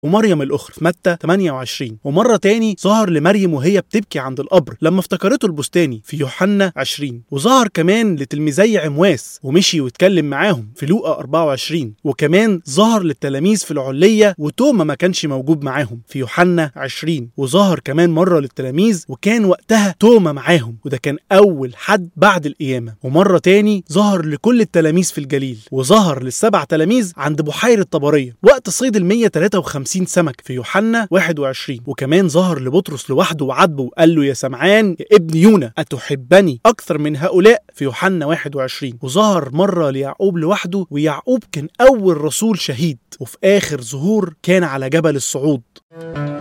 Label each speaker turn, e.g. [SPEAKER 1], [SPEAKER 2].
[SPEAKER 1] ومريم الأخرى في متى 28 ومرة تاني ظهر لمريم وهي بتبكي عند القبر لما افتكرته البستاني في يوحنا 20 وظهر كمان لتلميذي عمواس ومشي واتكلم معاهم في لوقا 24 وكمان ظهر للتلاميذ في العلية وتوما ما كانش موجود معاهم في يوحنا 20 وظهر كمان مرة للتلاميذ وكان وقتها توما معاهم وده كان أول حد بعد القيامة ومرة تاني ظهر لكل التلاميذ في الجليل وظهر للسبع تلاميذ عند بحيرة طبرية وقت صيد ال 153 سمك في يوحنا 21 وكمان ظهر لبطرس لوحده وعاتبه وقال له يا سمعان يا ابن يونا أتحبني أكثر من هؤلاء في يوحنا 21 وظهر مرة ليعقوب لوحده ويعقوب كان أول رسول شهيد وفي آخر ظهور كان على جبل الصعود